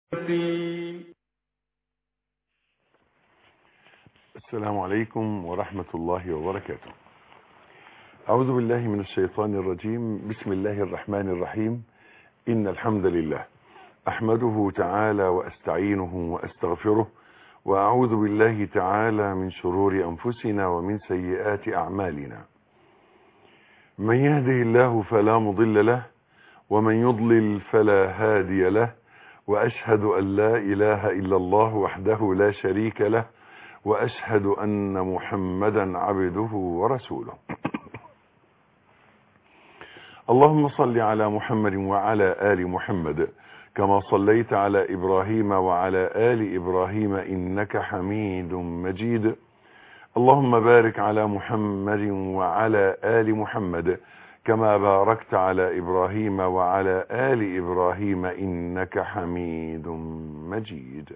السلام عليكم ورحمة الله وبركاته أعوذ بالله من الشيطان الرجيم بسم الله الرحمن الرحيم إن الحمد لله أحمده تعالى وأستعينه وأستغفره وأعوذ بالله تعالى من شرور أنفسنا ومن سيئات أعمالنا من يهده الله فلا مضل له ومن يضلل فلا هادي له وأشهد أن لا إله إلا الله وحده لا شريك له وأشهد أن محمدا عبده ورسوله اللهم صل على محمد وعلى آل محمد كما صليت على إبراهيم وعلى آل إبراهيم إنك حميد مجيد اللهم بارك على محمد وعلى آل محمد كما باركت على إبراهيم وعلى آل إبراهيم إنك حميد مجيد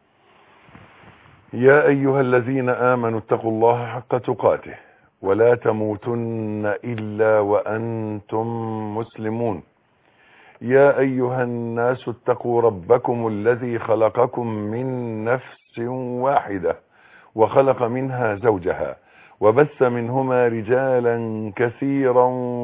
يا أيها الذين آمنوا اتقوا الله حق تقاته ولا تموتن إلا وأنتم مسلمون يا أيها الناس اتقوا ربكم الذي خلقكم من نفس واحدة وخلق منها زوجها وبث منهما رجالا كثيرا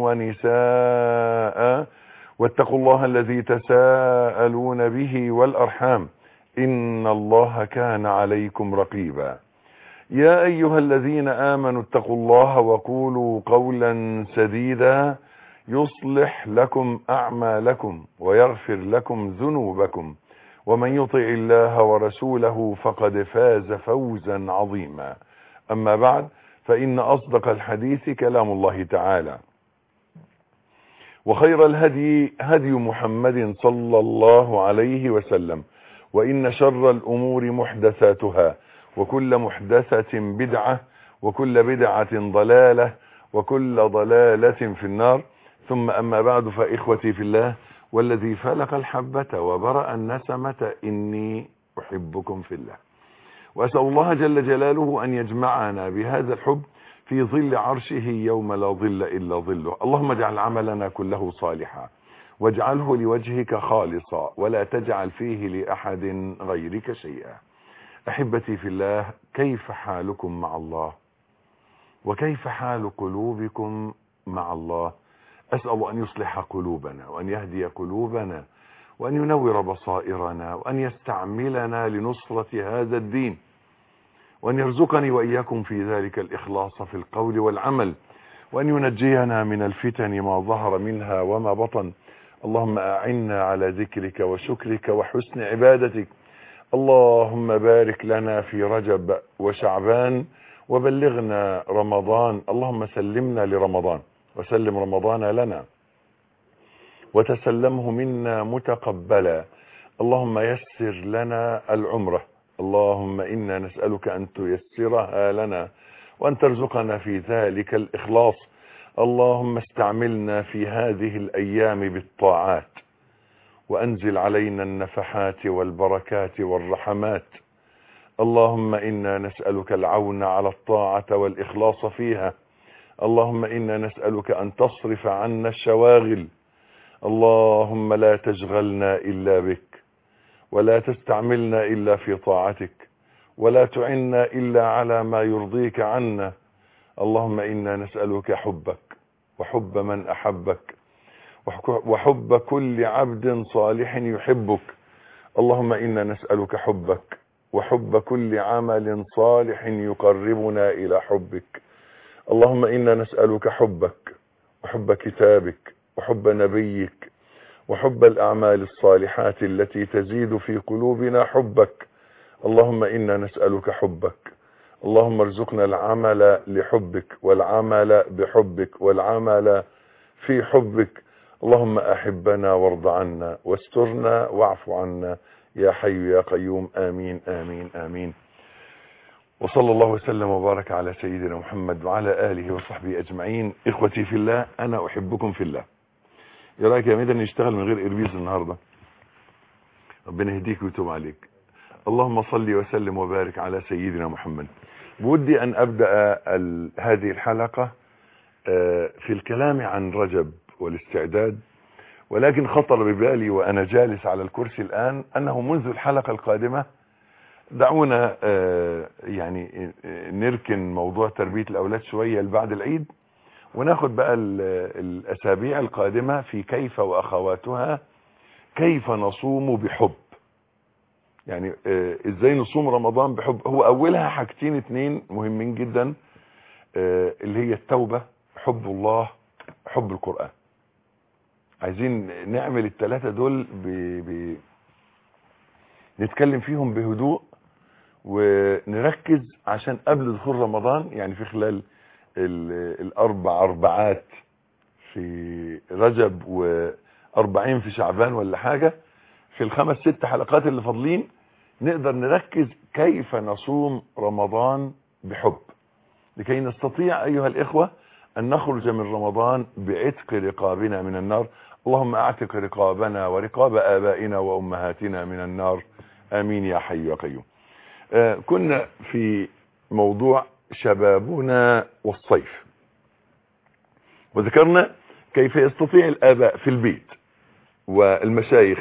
ونساء واتقوا الله الذي تساءلون به والأرحام إن الله كان عليكم رقيبا يا أيها الذين آمنوا اتقوا الله وقولوا قولا سديدا يصلح لكم أعمالكم ويغفر لكم ذنوبكم ومن يطع الله ورسوله فقد فاز فوزا عظيما أما بعد فإن أصدق الحديث كلام الله تعالى وخير الهدي هدي محمد صلى الله عليه وسلم وإن شر الأمور محدثاتها وكل محدثة بدعة وكل بدعة ضلالة وكل ضلالة في النار ثم أما بعد فإخوتي في الله والذي فلق الحبة وبرأ النسمة إني أحبكم في الله وأسأل الله جل جلاله أن يجمعنا بهذا الحب في ظل عرشه يوم لا ظل إلا ظله اللهم اجعل عملنا كله صالحا واجعله لوجهك خالصا ولا تجعل فيه لأحد غيرك شيئا أحبتي في الله كيف حالكم مع الله وكيف حال قلوبكم مع الله أسأل أن يصلح قلوبنا وأن يهدي قلوبنا وأن ينور بصائرنا وأن يستعملنا لنصرة هذا الدين وأن يرزقني وإياكم في ذلك الإخلاص في القول والعمل وأن ينجينا من الفتن ما ظهر منها وما بطن اللهم أعنا على ذكرك وشكرك وحسن عبادتك اللهم بارك لنا في رجب وشعبان وبلغنا رمضان اللهم سلمنا لرمضان وسلم رمضان لنا وتسلمه منا متقبلا اللهم يسر لنا العمرة اللهم إنا نسألك أن تيسرها لنا وأن ترزقنا في ذلك الإخلاص اللهم استعملنا في هذه الأيام بالطاعات وأنزل علينا النفحات والبركات والرحمات اللهم إنا نسألك العون على الطاعة والإخلاص فيها اللهم إنا نسألك أن تصرف عنا الشواغل اللهم لا تشغلنا إلا بك ولا تستعملنا إلا في طاعتك ولا تعنا إلا على ما يرضيك عنا اللهم إنا نسألك حبك وحب من أحبك وحب كل عبد صالح يحبك اللهم إنا نسألك حبك وحب كل عمل صالح يقربنا إلى حبك اللهم إنا نسألك حبك وحب كتابك وحب نبيك وحب الأعمال الصالحات التي تزيد في قلوبنا حبك اللهم إنا نسألك حبك اللهم ارزقنا العمل لحبك والعمل بحبك والعمل في حبك اللهم أحبنا وارض عنا واسترنا واعف عنا يا حي يا قيوم آمين آمين آمين وصلى الله وسلم وبارك على سيدنا محمد وعلى آله وصحبه أجمعين إخوتي في الله أنا أحبكم في الله ايه رايك يا ميدان نشتغل من غير إربيز النهاردة ربنا يهديك ويتوب عليك اللهم صل وسلم وبارك على سيدنا محمد بودي أن أبدأ هذه الحلقة في الكلام عن رجب والاستعداد ولكن خطر ببالي وأنا جالس على الكرسي الآن أنه منذ الحلقة القادمة دعونا آه، يعني آه، نركن موضوع تربية الأولاد شوية بعد العيد وناخد بقى ال- الأسابيع القادمة في كيف وأخواتها كيف نصوم بحب يعني آه، ازاي نصوم رمضان بحب هو اولها حاجتين اتنين مهمين جدا آه، اللي هي التوبة حب الله حب القرآن عايزين نعمل الثلاثة دول ب... ب... نتكلم فيهم بهدوء ونركز عشان قبل دخول رمضان يعني في خلال ال... الاربع اربعات في رجب واربعين في شعبان ولا حاجة في الخمس ست حلقات اللي فاضلين نقدر نركز كيف نصوم رمضان بحب لكي نستطيع أيها الإخوة أن نخرج من رمضان بعتق رقابنا من النار اللهم أعتق رقابنا ورقاب آبائنا وأمهاتنا من النار آمين يا حي يا قيوم آه كنا في موضوع شبابنا والصيف وذكرنا كيف يستطيع الآباء في البيت والمشايخ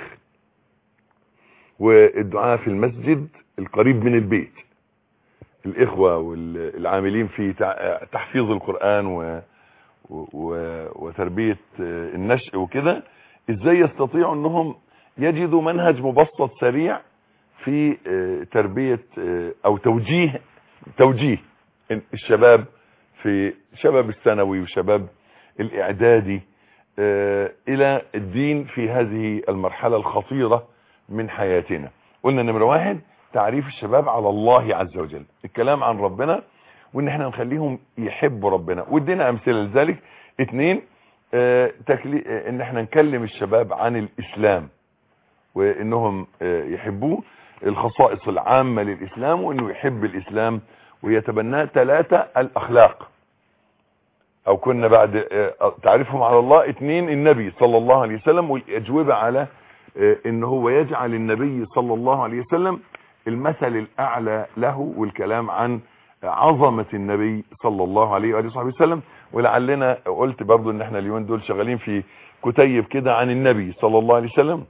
والدعاء في المسجد القريب من البيت الإخوة والعاملين في تع- تحفيظ القرآن و و- وتربية النشء وكده ازاي يستطيعوا انهم يجدوا منهج مبسط سريع في آه، تربية آه، او توجيه توجيه الشباب في شباب الثانوي وشباب الاعدادي آه، الى الدين في هذه المرحلة الخطيرة من حياتنا قلنا نمرة واحد تعريف الشباب على الله عز وجل الكلام عن ربنا وان احنا نخليهم يحبوا ربنا وادينا امثله لذلك اتنين آه، تكلي... آه، ان احنا نكلم الشباب عن الاسلام وانهم آه، يحبوه الخصائص العامة للاسلام وانه يحب الاسلام ويتبناه ثلاثة الاخلاق او كنا بعد آه، تعريفهم على الله اتنين النبي صلى الله عليه وسلم والاجوبة على آه، ان هو يجعل النبي صلى الله عليه وسلم المثل الاعلى له والكلام عن عظمة النبي صلى الله عليه وآله وصحبه وسلم ولعلنا قلت برضو ان احنا اليومين دول شغالين في كتيب كده عن النبي صلى الله عليه وسلم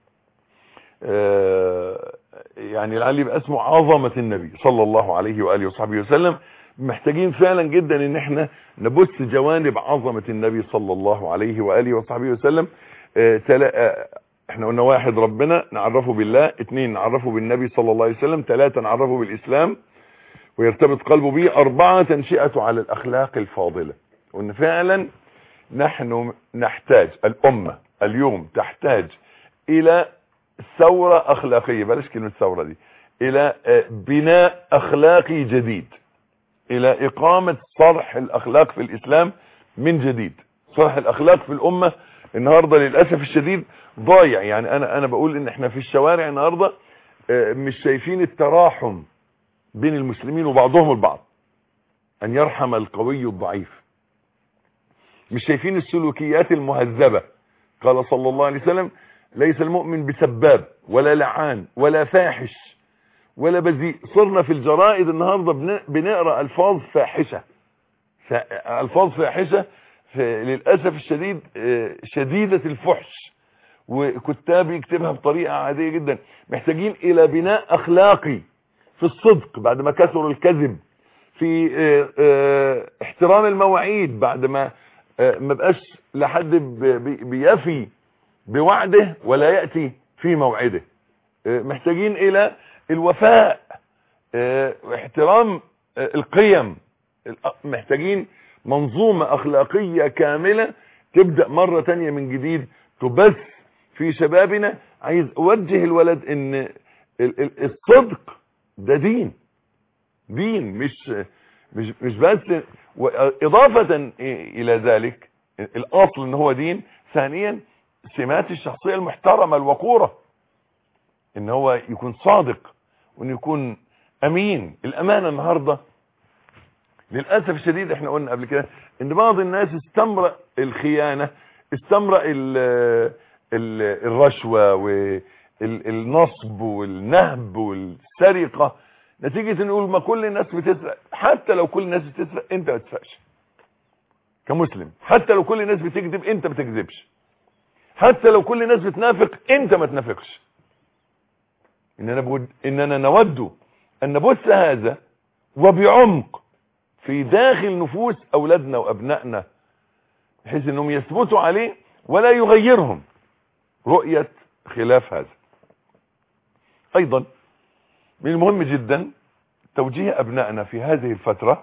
آه، يعني لعل يبقى اسمه عظمة النبي صلى الله عليه وآله وصحبه وسلم محتاجين فعلا جدا ان احنا نبث جوانب عظمة النبي صلى الله عليه وآله وصحبه وسلم آه، تلا- آه، احنا قلنا واحد ربنا نعرفه بالله اثنين نعرفه بالنبي صلى الله عليه وسلم ثلاثة نعرفه بالاسلام ويرتبط قلبه به أربعة تنشئته على الأخلاق الفاضلة وأن فعلا نحن نحتاج الأمة اليوم تحتاج إلى ثورة أخلاقية بلاش كلمة ثورة دي إلى آه، بناء أخلاقي جديد إلى إقامة صرح الأخلاق في الإسلام من جديد صرح الأخلاق في الأمة النهاردة للأسف الشديد ضايع يعني أنا أنا بقول إن إحنا في الشوارع النهاردة آه، مش شايفين التراحم بين المسلمين وبعضهم البعض ان يرحم القوي الضعيف مش شايفين السلوكيات المهذبة قال صلى الله عليه وسلم ليس المؤمن بسباب ولا لعان ولا فاحش ولا بذيء صرنا في الجرائد النهاردة بن- بنقرأ الفاظ فاحشة فا- الفاظ فاحشة ف- للأسف الشديد آه، شديدة الفحش وكتاب يكتبها بطريقة عادية جدا محتاجين الى بناء اخلاقي في الصدق بعد ما كثر الكذب في آه، آه، احترام المواعيد بعد ما آه، ما بقاش لحد ب- بي- بيفي بوعده ولا يأتي في موعده آه، محتاجين الى الوفاء آه، واحترام آه، القيم الأ- محتاجين منظومة اخلاقية كاملة تبدأ مرة تانية من جديد تبث في شبابنا عايز اوجه الولد ان ال- ال- الصدق ده دين دين مش مش مش بس اضافة الى ذلك الاصل ان هو دين ثانيا سمات الشخصية المحترمة الوقورة ان هو يكون صادق وان يكون امين الامانة النهاردة للأسف الشديد احنا قلنا قبل كده ان بعض الناس استمرأ الخيانة استمرأ ال ال الرشوة والنصب والنهب والسرقة نتيجة نقول ما كل الناس بتسرق حتى لو كل الناس بتسرق انت ما تسرقش كمسلم حتى لو كل الناس بتكذب انت ما تكذبش حتى لو كل الناس بتنافق انت ما تنافقش اننا, بود إننا نود ان نبث هذا وبعمق في داخل نفوس اولادنا وابنائنا بحيث انهم يثبتوا عليه ولا يغيرهم رؤية خلاف هذا ايضا من المهم جدا توجيه ابنائنا في هذه الفترة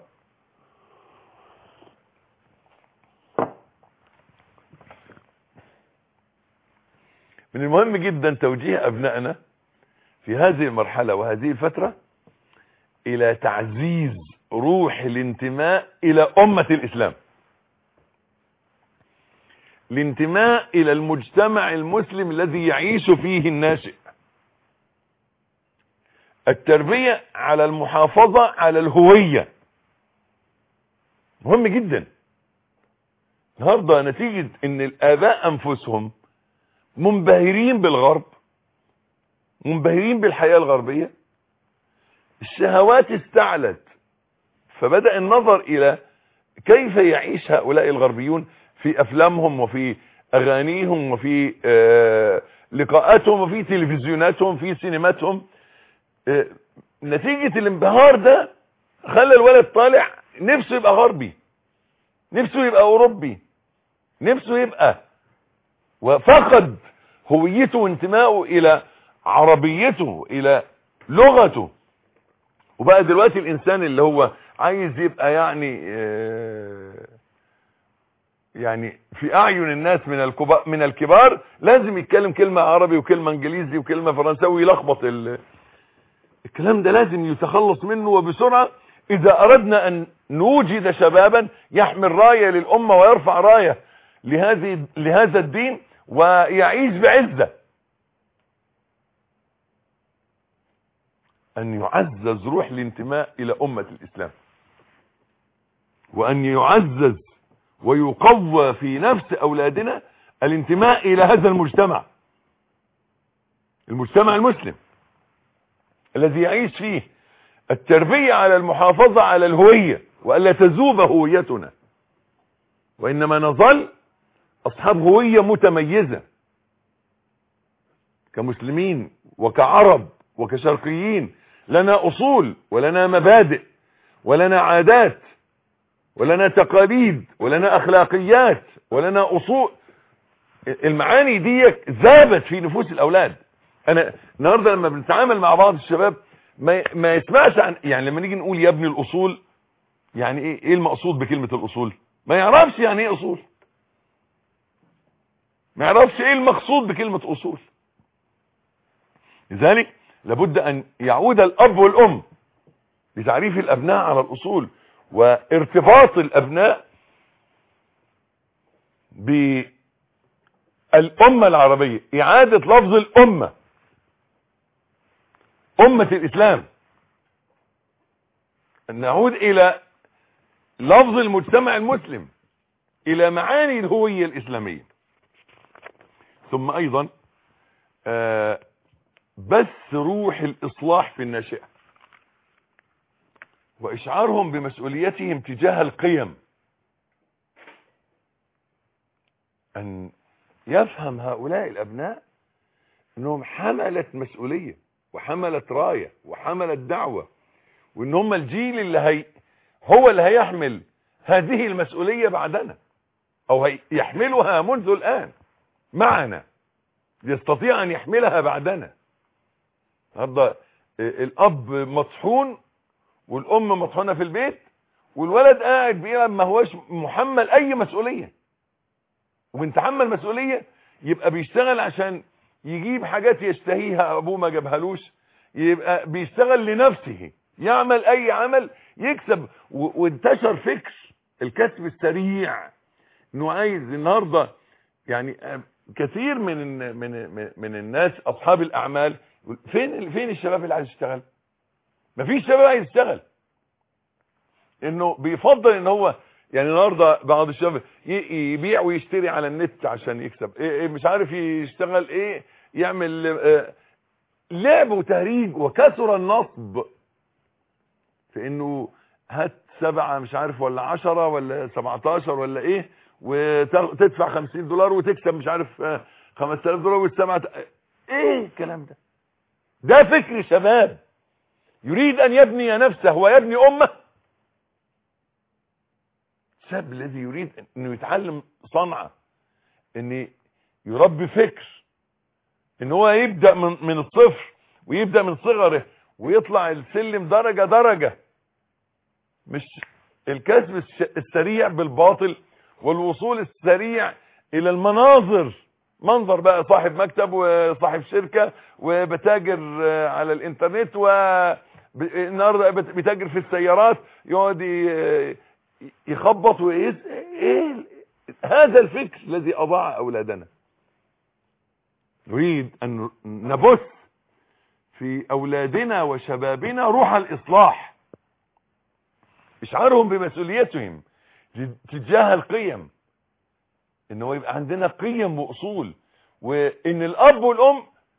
من المهم جدا توجيه ابنائنا في هذه المرحلة وهذه الفترة الى تعزيز روح الانتماء الى امة الاسلام الانتماء الى المجتمع المسلم الذي يعيش فيه الناشئ التربية على المحافظة على الهوية مهم جدا النهاردة نتيجة ان الاباء انفسهم منبهرين بالغرب منبهرين بالحياة الغربية الشهوات استعلت فبدأ النظر الى كيف يعيش هؤلاء الغربيون في افلامهم وفي اغانيهم وفي آه لقاءاتهم وفي تلفزيوناتهم في سينماتهم آه نتيجة الانبهار ده خلى الولد طالع نفسه يبقى غربي نفسه يبقى اوروبي نفسه يبقى وفقد هويته وانتمائه الى عربيته الى لغته وبقى دلوقتي الانسان اللي هو عايز يبقى يعني آه يعني في اعين الناس من الكبار من الكبار لازم يتكلم كلمة عربي وكلمة انجليزي وكلمة فرنساوي يلخبط الكلام ده لازم يتخلص منه وبسرعة اذا اردنا ان نوجد شبابا يحمل راية للامة ويرفع راية لهذه لهذا الدين ويعيش بعزة ان يعزز روح الانتماء الى امة الاسلام وان يعزز ويقوى في نفس اولادنا الانتماء الى هذا المجتمع المجتمع المسلم الذي يعيش فيه التربية على المحافظة على الهوية وألا تذوب هويتنا وإنما نظل أصحاب هوية متميزة كمسلمين وكعرب وكشرقيين لنا أصول ولنا مبادئ ولنا عادات ولنا تقاليد ولنا أخلاقيات ولنا أصول المعاني دي ذابت في نفوس الأولاد أنا النهاردة لما بنتعامل مع بعض الشباب ما, ما يسمعش عن يعني لما نيجي نقول يا ابني الأصول يعني ايه ايه المقصود بكلمة الأصول ما يعرفش يعني ايه أصول ما يعرفش ايه المقصود بكلمة أصول لذلك لابد أن يعود الأب والأم لتعريف الأبناء على الأصول وارتباط الأبناء بالأمة العربية إعادة لفظ الأمة أمة الإسلام أن نعود إلى لفظ المجتمع المسلم إلى معاني الهوية الإسلامية ثم أيضا آه بث روح الإصلاح في الناشئة وإشعارهم بمسؤوليتهم تجاه القيم أن يفهم هؤلاء الأبناء أنهم حملة مسؤولية وحملة راية وحملة دعوة وأن هم الجيل اللي هي هو اللي هيحمل هذه المسؤولية بعدنا أو يحملها منذ الآن معنا يستطيع أن يحملها بعدنا النهارده الأب مطحون والام مطحونه في البيت والولد قاعد بيلعب ما هوش محمل اي مسؤوليه وبنتحمل مسؤوليه يبقى بيشتغل عشان يجيب حاجات يشتهيها ابوه ما جابهالوش يبقى بيشتغل لنفسه يعمل اي عمل يكسب وانتشر فكر الكسب السريع انه عايز النهارده يعني كثير من من من الناس اصحاب الاعمال فين فين الشباب اللي عايز يشتغل مفيش شباب عايز يشتغل انه بيفضل ان هو يعني النهارده بعض الشباب يبيع ويشتري على النت عشان يكسب إيه إيه مش عارف يشتغل ايه يعمل آه لعب وتهريج وكثر النصب في انه هات سبعة مش عارف ولا عشرة ولا سبعتاشر ولا ايه وتدفع خمسين دولار وتكسب مش عارف 5000 دولار والسمعة ايه الكلام ده ده فكر شباب يريد ان يبني نفسه ويبني امه الشاب الذي يريد انه يتعلم صنعة ان يربي فكر ان هو يبدأ من, من الصفر ويبدأ من صغره ويطلع السلم درجة درجة مش الكسب السريع بالباطل والوصول السريع الى المناظر منظر بقى صاحب مكتب وصاحب شركة وبتاجر على الانترنت والنهارده بتاجر في السيارات يقعد يخبط ويز ايه هذا الفكر الذي اضاع اولادنا نريد ان نبث في اولادنا وشبابنا روح الاصلاح اشعارهم بمسؤوليتهم تجاه القيم ان هو يبقى عندنا قيم واصول وان الاب والام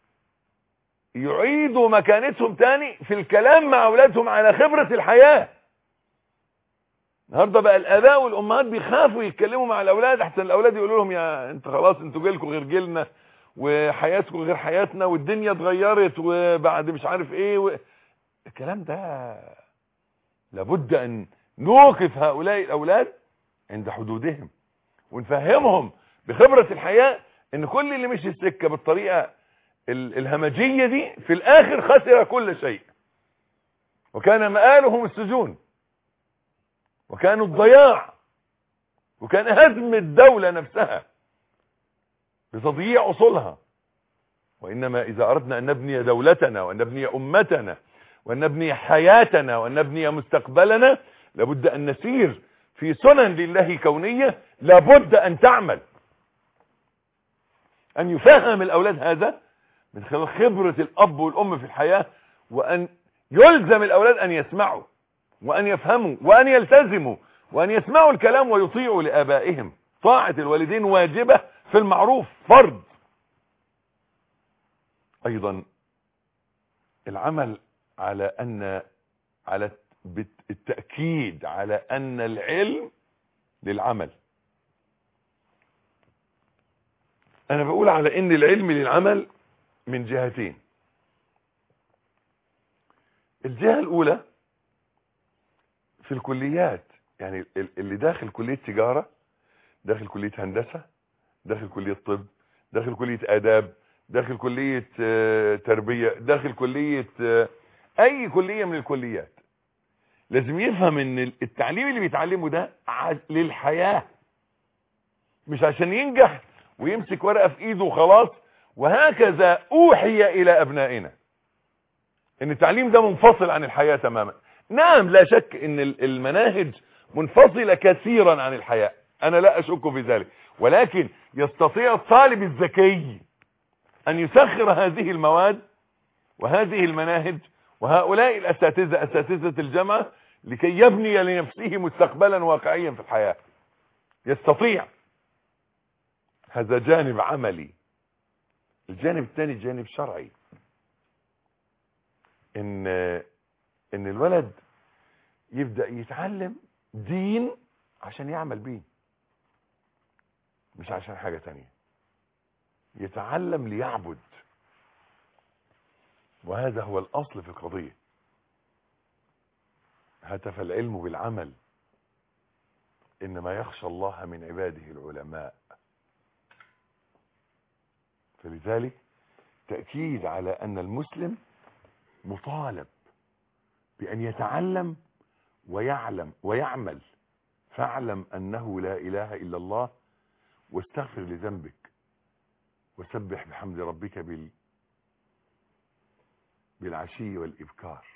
يعيدوا مكانتهم تاني في الكلام مع اولادهم على خبرة الحياة النهارده بقى الاباء والامهات بيخافوا يتكلموا مع الاولاد احسن الاولاد يقولوا لهم يا انت خلاص انتوا جيلكم غير جيلنا وحياتكم غير حياتنا والدنيا اتغيرت وبعد مش عارف ايه و... الكلام ده لابد ان نوقف هؤلاء الاولاد عند حدودهم ونفهمهم بخبرة الحياة ان كل اللي مشي السكة بالطريقة الهمجية دي في الاخر خسر كل شيء وكان مآلهم السجون وكان الضياع وكان هدم الدولة نفسها بتضييع اصولها وانما اذا اردنا ان نبني دولتنا وان نبني امتنا وان نبني حياتنا وان نبني مستقبلنا لابد ان نسير في سنن لله كونية لابد ان تعمل ان يفهم الاولاد هذا من خلال خبرة الاب والام في الحياة وان يلزم الاولاد ان يسمعوا وان يفهموا وان يلتزموا وان يسمعوا الكلام ويطيعوا لابائهم طاعة الوالدين واجبة في المعروف فرض ايضا العمل على ان على التأكيد على ان العلم للعمل انا بقول على ان العلم للعمل من جهتين الجهة الاولى في الكليات يعني اللي داخل كلية تجارة داخل كلية هندسة داخل كلية طب داخل كلية اداب داخل كلية تربية داخل كلية اي كلية من الكليات لازم يفهم ان التعليم اللي بيتعلمه ده للحياة مش عشان ينجح ويمسك ورقة في ايده وخلاص وهكذا اوحي الى ابنائنا ان التعليم ده منفصل عن الحياة تماما نعم لا شك ان المناهج منفصلة كثيرا عن الحياة انا لا اشك في ذلك ولكن يستطيع الطالب الذكي ان يسخر هذه المواد وهذه المناهج وهؤلاء الاساتذة اساتذة الجامعة لكي يبني لنفسه مستقبلا واقعيا في الحياة يستطيع هذا جانب عملي الجانب الثاني جانب شرعي ان ان الولد يبدأ يتعلم دين عشان يعمل بيه مش عشان حاجة تانية يتعلم ليعبد وهذا هو الاصل في القضية هتف العلم بالعمل انما يخشى الله من عباده العلماء فلذلك تأكيد على ان المسلم مطالب بان يتعلم ويعلم ويعمل فاعلم انه لا اله الا الله واستغفر لذنبك وسبح بحمد ربك بال بالعشي والابكار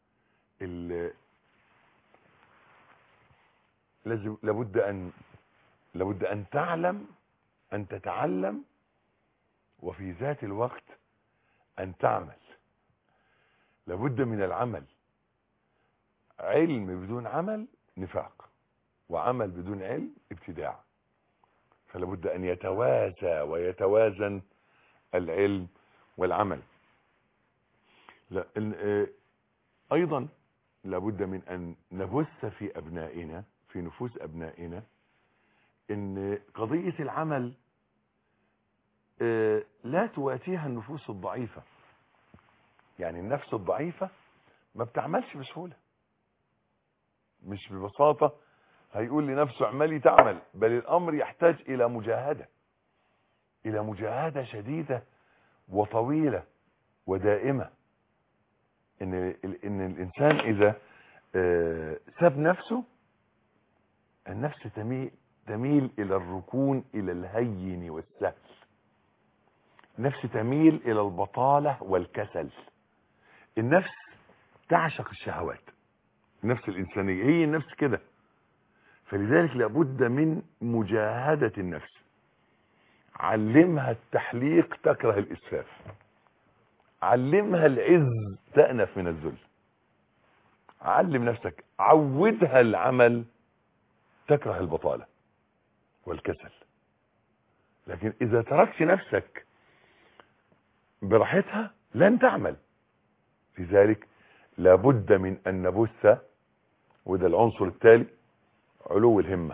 لازم لابد ان لابد ان تعلم ان تتعلم وفي ذات الوقت ان تعمل لابد من العمل علم بدون عمل نفاق وعمل بدون علم ابتداع فلابد ان يتوازى ويتوازن العلم والعمل لا ايضا لابد من ان نبث في ابنائنا في نفوس ابنائنا ان قضية العمل آه، لا تواتيها النفوس الضعيفة يعني النفس الضعيفة ما بتعملش بسهولة مش ببساطة هيقول لنفسه اعملي تعمل بل الامر يحتاج الى مجاهدة الى مجاهدة شديدة وطويلة ودائمة ان, إن الانسان اذا آه، ساب نفسه النفس تميل, تميل الى الركون الى الهين والسهل النفس تميل الى البطالة والكسل النفس تعشق الشهوات النفس الانسانية هي النفس كده فلذلك لابد من مجاهدة النفس علمها التحليق تكره الاسفاف علمها العز تأنف من الذل علم نفسك عودها العمل تكره البطالة والكسل لكن اذا تركت نفسك براحتها لن تعمل لذلك لابد من ان نبث وده العنصر التالي علو الهمة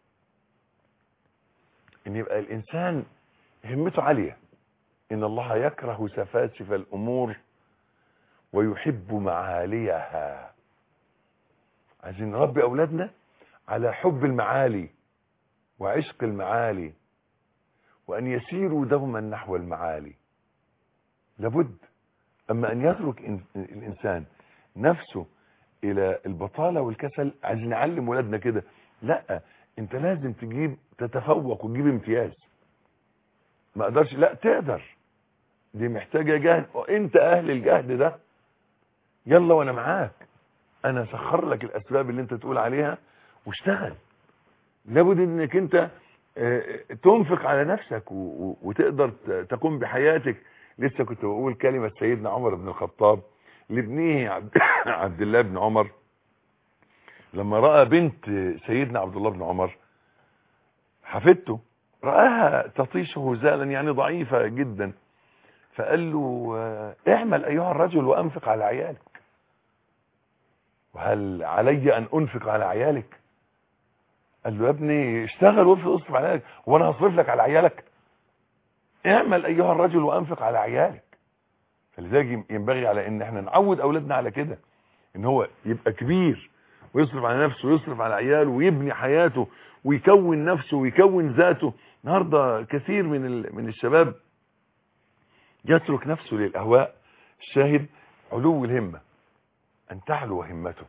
ان يبقى الانسان همته عالية ان الله يكره سفاسف الامور ويحب معاليها عايزين نربي اولادنا على حب المعالي وعشق المعالي وان يسيروا دوما نحو المعالي لابد اما ان يترك إن- الانسان نفسه الى البطاله والكسل عايزين نعلم ولادنا كده لا انت لازم تجيب تتفوق وتجيب امتياز ما اقدرش لا تقدر دي محتاجه جهد وانت اهل الجهد ده يلا وانا معاك انا اسخر لك الاسباب اللي انت تقول عليها واشتغل لابد انك انت آه، تنفق على نفسك و- و- وتقدر ت- تقوم بحياتك لسه كنت بقول كلمة سيدنا عمر بن الخطاب لابنه عبد- عبد الله بن عمر لما رأى بنت سيدنا عبد الله بن عمر حفيدته رآها تطيش هزالا يعني ضعيفة جدا فقال له آه، اعمل ايها الرجل وانفق على عيالك وهل علي ان انفق على عيالك قال له يا ابني اشتغل واصرف اصرف على عيالك وانا هصرف لك على عيالك اعمل ايها الرجل وانفق على عيالك فلذلك ينبغي على ان احنا نعود اولادنا على كده ان هو يبقى كبير ويصرف على نفسه ويصرف على عياله ويبني حياته ويكون نفسه ويكون ذاته النهارده كثير من ال- من الشباب يترك نفسه للاهواء الشاهد علو الهمه ان تعلو همته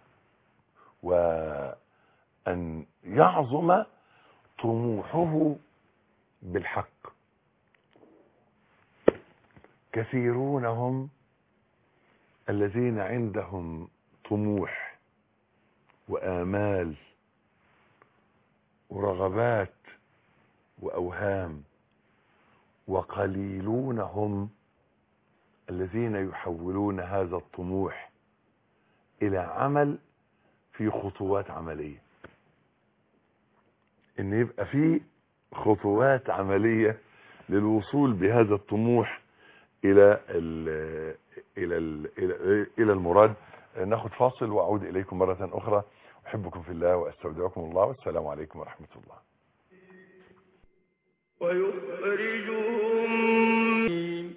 وان يعظم طموحه بالحق كثيرون هم الذين عندهم طموح وآمال ورغبات وأوهام وقليلون هم الذين يحولون هذا الطموح إلى عمل في خطوات عملية إن يبقى في خطوات عملية للوصول بهذا الطموح الى ال الى ال الى, إلى المراد ناخد فاصل واعود اليكم مرة اخرى احبكم في الله واستودعكم الله والسلام عليكم ورحمة الله ويخرجهم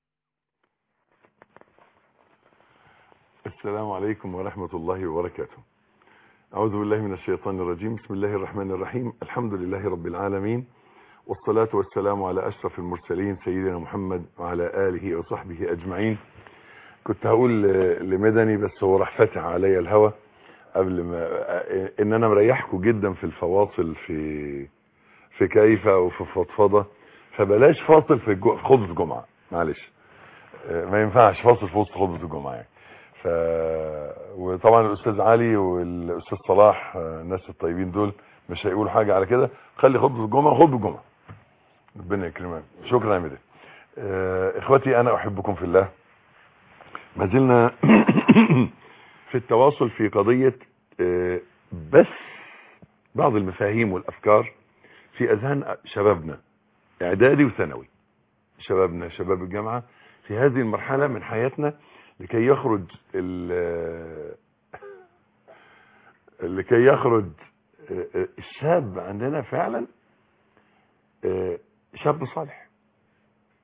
السلام عليكم ورحمة الله وبركاته أعوذ بالله من الشيطان الرجيم بسم الله الرحمن الرحيم الحمد لله رب العالمين والصلاة والسلام على أشرف المرسلين سيدنا محمد وعلى آله وصحبه أجمعين كنت هقول لمدني بس هو راح فاتح عليا الهوا قبل ما ان انا مريحكم جدا في الفواصل في في كيفة وفي فضفضة فبلاش فاصل في الجو- في خطبة الجمعة معلش آه، ما ينفعش فاصل في وسط خطبة الجمعة يعني ف وطبعا الاستاذ علي والاستاذ صلاح آه، الناس الطيبين دول مش هيقولوا حاجة على كده خلي خطبة الجمعة خطبة الجمعة ربنا يكرمك شكرا يا مدن آه، اخوتي انا احبكم في الله ما زلنا في التواصل في قضية آه، بس بعض المفاهيم والافكار في اذهان شبابنا اعدادي وثانوي شبابنا شباب الجامعة في هذه المرحلة من حياتنا لكي يخرج ال- لكي يخرج آه، الشاب عندنا فعلا آه، شاب صالح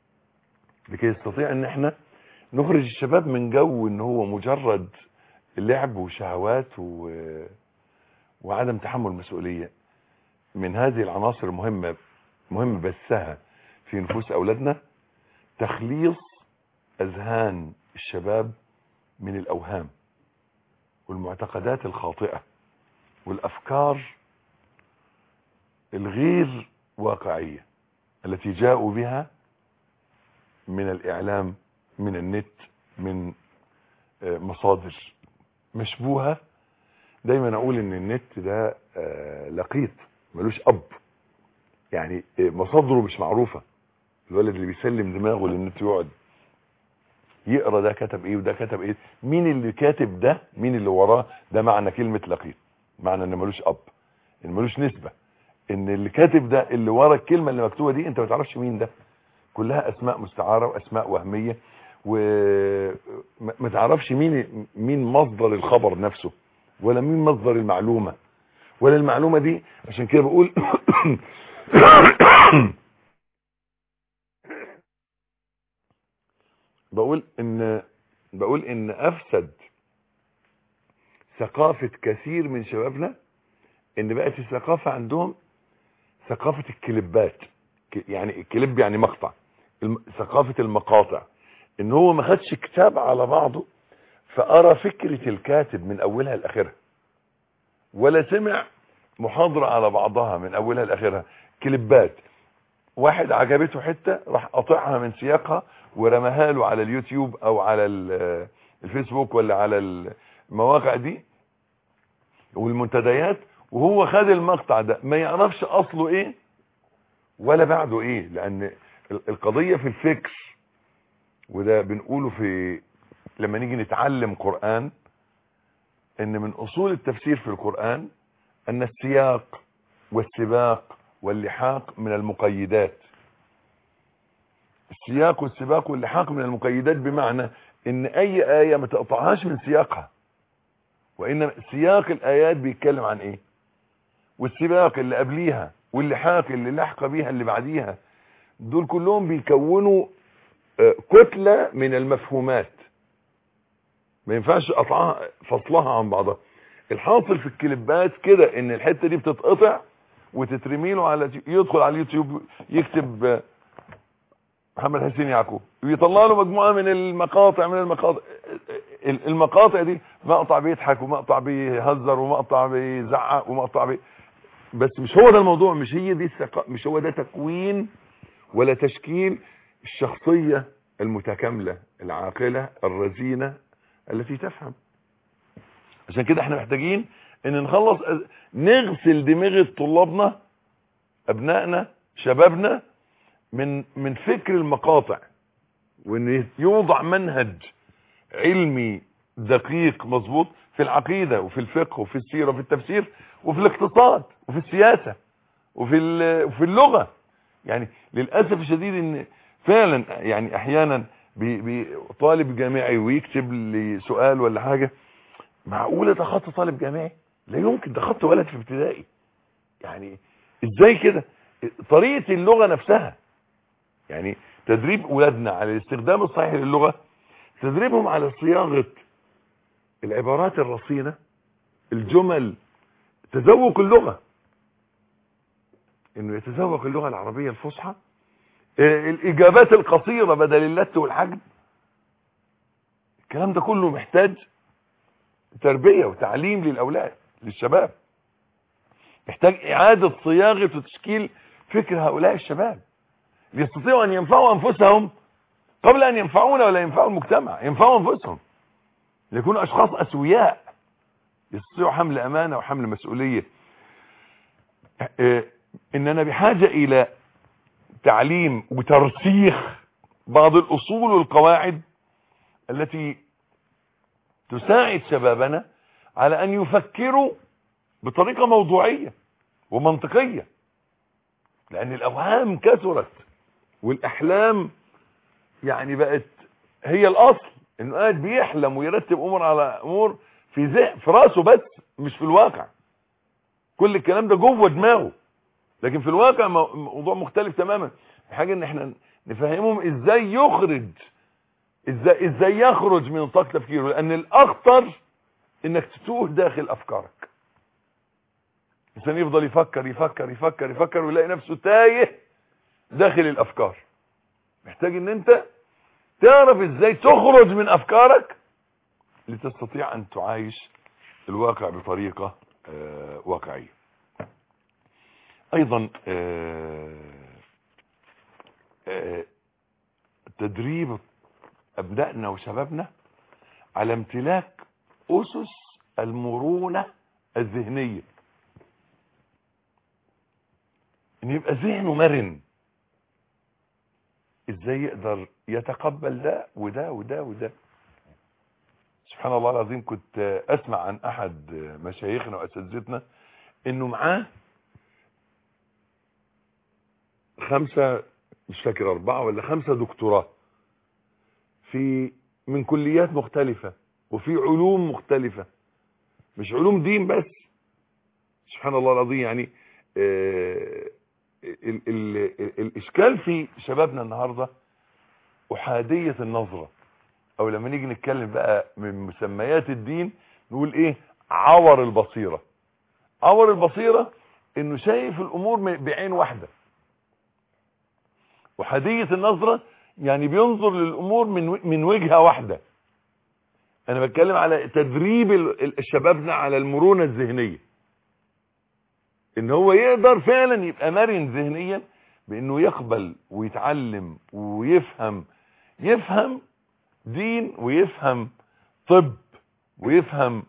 لكي يستطيع ان احنا نخرج الشباب من جو ان هو مجرد لعب وشهوات و... وعدم تحمل مسؤولية من هذه العناصر المهمة مهم بثها في نفوس اولادنا تخليص اذهان الشباب من الاوهام والمعتقدات الخاطئة والافكار الغير واقعية التي جاءوا بها من الاعلام من النت من آه، مصادر مشبوهة دايما اقول ان النت ده آه، لقيط ملوش اب يعني آه، مصادره مش معروفة الولد اللي بيسلم دماغه للنت يقعد يقرا ده كتب ايه وده كتب ايه مين اللي كاتب ده مين اللي وراه ده معنى كلمة لقيط معنى ان ملوش اب ان ملوش نسبة ان اللي كاتب ده اللي ورا الكلمة اللي مكتوبة دي انت ما تعرفش مين ده كلها اسماء مستعارة واسماء وهمية وما تعرفش مين مين مصدر الخبر نفسه ولا مين مصدر المعلومة ولا المعلومة دي عشان كده بقول بقول ان بقول ان افسد ثقافة كثير من شبابنا ان بقت الثقافة عندهم ثقافة الكليبات ك- يعني الكليب يعني مقطع الم- ثقافة المقاطع ان هو ما خدش كتاب على بعضه فقرا فكرة الكاتب من اولها لاخرها ولا سمع محاضرة على بعضها من اولها لاخرها كليبات واحد عجبته حتة راح قاطعها من سياقها ورماها له على اليوتيوب او على ال- الفيسبوك ولا على المواقع دي والمنتديات وهو خد المقطع ده ما يعرفش اصله ايه ولا بعده ايه لان ال- القضية في الفكر وده بنقوله في لما نيجي نتعلم قرآن ان من اصول التفسير في القرآن ان السياق والسباق واللحاق من المقيدات السياق والسباق واللحاق من المقيدات بمعنى ان اي آية ما تقطعهاش من سياقها وانما سياق الايات بيتكلم عن ايه والسباق اللي قبليها واللحاق اللي لحق بيها اللي بعديها دول كلهم بيكونوا آه، كتلة من المفهومات ما ينفعش قطعها فصلها عن بعضها الحاصل في الكليبات كده ان الحتة دي بتتقطع وتترمي له على يدخل على اليوتيوب يكتب آه، محمد حسين يعقوب ويطلع له مجموعة من المقاطع من المقاطع ال- المقاطع دي مقطع بيضحك ومقطع بيهزر ومقطع بيزعق ومقطع بي... بس مش هو ده الموضوع مش هي دي الثقا... مش هو ده تكوين ولا تشكيل الشخصية المتكاملة العاقلة الرزينة التي تفهم عشان كده احنا محتاجين ان نخلص نغسل دماغ طلابنا ابنائنا شبابنا من من فكر المقاطع وان يوضع منهج علمي دقيق مظبوط في العقيدة وفي الفقه وفي السيرة وفي التفسير وفي الاقتصاد وفي السياسة وفي ال- وفي اللغة يعني للأسف الشديد ان فعلا يعني احيانا بي بي طالب جامعي ويكتب لي سؤال ولا حاجة معقولة ده خط طالب جامعي لا يمكن ده خط ولد في ابتدائي يعني ازاي كده طريقة اللغة نفسها يعني تدريب ولادنا على الاستخدام الصحيح للغة تدريبهم على صياغة العبارات الرصينة الجمل تذوق اللغة انه يتذوق اللغة العربية الفصحى آه، الاجابات القصيرة بدل اللت والحجم الكلام ده كله محتاج تربية وتعليم للاولاد للشباب محتاج اعادة صياغة وتشكيل فكر هؤلاء الشباب ليستطيعوا ان ينفعوا انفسهم قبل ان ينفعونا ولا ينفعوا المجتمع ينفعوا انفسهم ليكونوا اشخاص اسوياء يستطيعوا حمل امانة وحمل مسؤولية اه، اننا بحاجة الى تعليم وترسيخ بعض الاصول والقواعد التي تساعد شبابنا على ان يفكروا بطريقة موضوعية ومنطقية لان الاوهام كثرت والاحلام يعني بقت هي الاصل انه قاعد بيحلم ويرتب امور على امور في ذهن في راسه بس مش في الواقع كل الكلام ده جوه دماغه لكن في الواقع مو- موضوع مختلف تماما حاجه ان احنا نفهمهم ازاي يخرج ازاي ازاي يخرج من نطاق تفكيره لان الاخطر انك تتوه داخل افكارك الانسان يفضل يفكر يفكر يفكر يفكر ويلاقي نفسه تايه داخل الافكار محتاج ان انت تعرف ازاي تخرج من افكارك لتستطيع ان تعايش الواقع بطريقة آه واقعية ايضا آه آه تدريب ابنائنا وشبابنا على امتلاك اسس المرونة الذهنية ان يبقى ذهنه مرن ازاي يقدر يتقبل ده وده وده وده سبحان الله العظيم كنت اسمع عن احد مشايخنا واساتذتنا انه معاه خمسة مش فاكر اربعة ولا خمسة دكتوراه في من كليات مختلفة وفي علوم مختلفة مش علوم دين بس سبحان الله العظيم يعني آه ال ال ال الاشكال في شبابنا النهاردة احادية النظرة او لما نيجي نتكلم بقى من مسميات الدين نقول ايه عور البصيرة عور البصيرة انه شايف الامور بعين واحدة احادية النظرة يعني بينظر للامور من من وجهة واحدة انا بتكلم على تدريب شبابنا على المرونة الذهنية ان هو يقدر فعلا يبقى مرن ذهنيا بانه يقبل ويتعلم ويفهم يفهم دين ويفهم طب ويفهم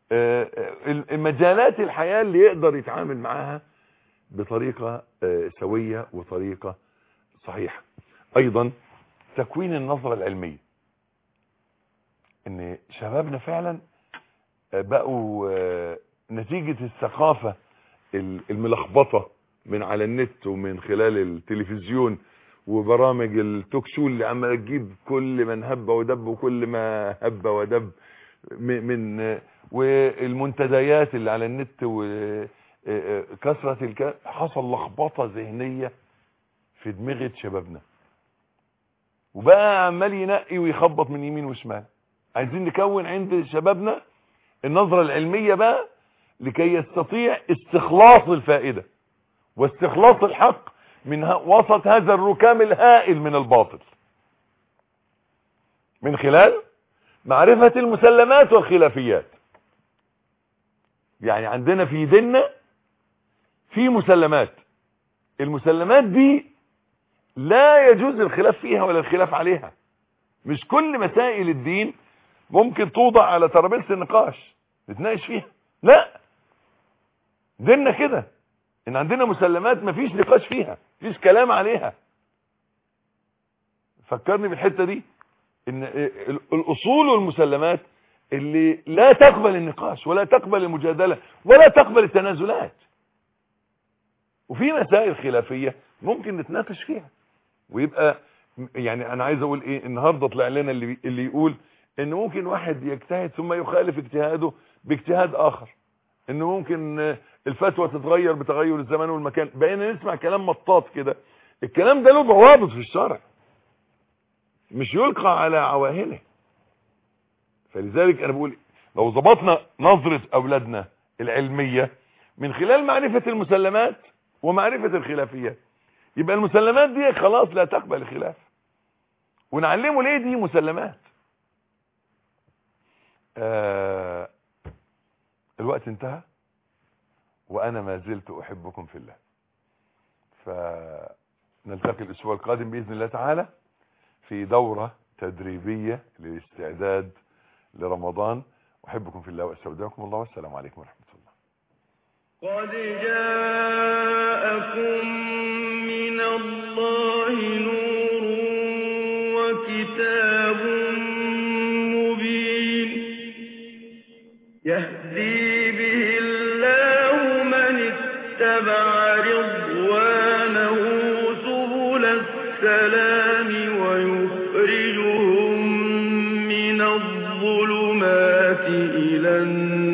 مجالات الحياة اللي يقدر يتعامل معاها بطريقة سوية وطريقة صحيحة ايضا تكوين النظرة العلمية ان شبابنا فعلا بقوا نتيجة الثقافة الملخبطة من على النت ومن خلال التلفزيون وبرامج التوك شو اللي عماله تجيب كل من هب ودب وكل ما هب ودب من والمنتديات اللي على النت وكثرة الكلام حصل لخبطة ذهنية في دماغة شبابنا وبقى عمال ينقي ويخبط من يمين وشمال عايزين نكون عند شبابنا النظرة العلمية بقى لكي يستطيع استخلاص الفائدة واستخلاص الحق من وسط هذا الركام الهائل من الباطل من خلال معرفة المسلمات والخلافيات يعني عندنا في ديننا في مسلمات المسلمات دي لا يجوز الخلاف فيها ولا الخلاف عليها مش كل مسائل الدين ممكن توضع على ترابيزه النقاش نتناقش فيها لا ديننا كده ان عندنا مسلمات مفيش نقاش فيها مفيش كلام عليها فكرني بالحته دي ان الاصول والمسلمات اللي لا تقبل النقاش ولا تقبل المجادله ولا تقبل التنازلات وفي مسائل خلافيه ممكن نتناقش فيها ويبقى يعني انا عايز اقول ايه النهارده طلع لنا اللي اللي يقول ان ممكن واحد يجتهد ثم يخالف اجتهاده باجتهاد اخر ان ممكن الفتوى تتغير بتغير الزمان والمكان بقينا نسمع كلام مطاط كده الكلام ده له ضوابط في الشرع مش يلقى على عواهنه فلذلك انا بقول لو ضبطنا نظرة اولادنا العلمية من خلال معرفة المسلمات ومعرفة الخلافيات يبقى المسلمات دي خلاص لا تقبل الخلاف ونعلمه ليه دي مسلمات آه الوقت انتهى وانا ما زلت احبكم في الله فنلتقي الاسبوع القادم باذن الله تعالى في دورة تدريبية للاستعداد لرمضان احبكم في الله واستودعكم الله والسلام عليكم ورحمة الله قد جاءكم من الله نور وكتاب مبين يهدي به الله من اتبع رضوانه سبل السلام ويخرجهم من الظلمات إلى النار